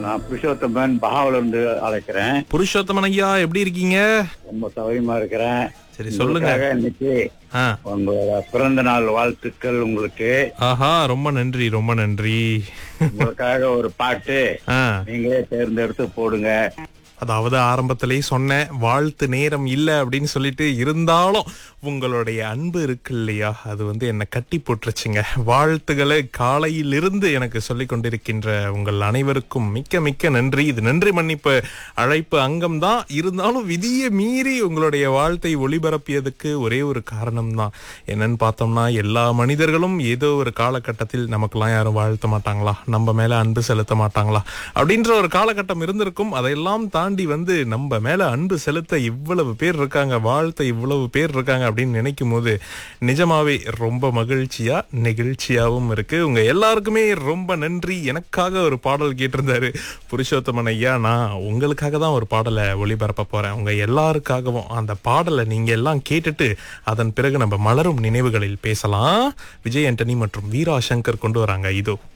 நான் புருஷோத்தமன் பகாவில இருந்து அழைக்கிறேன் புருஷோத்தமன் ஐயா எப்படி இருக்கீங்க ரொம்ப சௌகரியமா இருக்கிறேன் சரி சொல்லுங்க உங்களுக்காக இன்னைக்கு ஆ உங்களோட பிறந்த நாள் வாழ்த்துக்கள் உங்களுக்கு ஆஹா ரொம்ப நன்றி ரொம்ப நன்றி உங்களுக்காக ஒரு பாட்டு ஆ நீங்களே தேர்ந்தெடுத்து போடுங்க அதாவது ஆரம்பத்திலே சொன்னேன் வாழ்த்து நேரம் இல்லை அப்படின்னு சொல்லிட்டு இருந்தாலும் உங்களுடைய அன்பு இருக்கு இல்லையா அது வந்து என்னை கட்டி போட்டுருச்சுங்க வாழ்த்துக்களை காலையிலிருந்து எனக்கு சொல்லி கொண்டிருக்கின்ற உங்கள் அனைவருக்கும் மிக்க மிக்க நன்றி இது நன்றி மன்னிப்பு அழைப்பு அங்கம்தான் இருந்தாலும் விதியை மீறி உங்களுடைய வாழ்த்தை ஒளிபரப்பியதுக்கு ஒரே ஒரு காரணம் தான் என்னன்னு பார்த்தோம்னா எல்லா மனிதர்களும் ஏதோ ஒரு காலகட்டத்தில் நமக்கெல்லாம் யாரும் வாழ்த்த மாட்டாங்களா நம்ம மேல அன்பு செலுத்த மாட்டாங்களா அப்படின்ற ஒரு காலகட்டம் இருந்திருக்கும் அதையெல்லாம் தாண்டி வந்து நம்ம மேல அன்பு செலுத்த இவ்வளவு பேர் இருக்காங்க வாழ்த்த இவ்வளவு பேர் இருக்காங்க அப்படின்னு நினைக்கும் போது நிஜமாவே ரொம்ப மகிழ்ச்சியா நெகிழ்ச்சியாவும் இருக்கு உங்க எல்லாருக்குமே ரொம்ப நன்றி எனக்காக ஒரு பாடல் கேட்டிருந்தாரு புருஷோத்தமன் ஐயா நான் உங்களுக்காக தான் ஒரு பாடலை ஒளிபரப்ப போறேன் உங்க எல்லாருக்காகவும் அந்த பாடலை நீங்க எல்லாம் கேட்டுட்டு அதன் பிறகு நம்ம மலரும் நினைவுகளில் பேசலாம் விஜய் ஆண்டனி மற்றும் வீரா சங்கர் கொண்டு வராங்க இதோ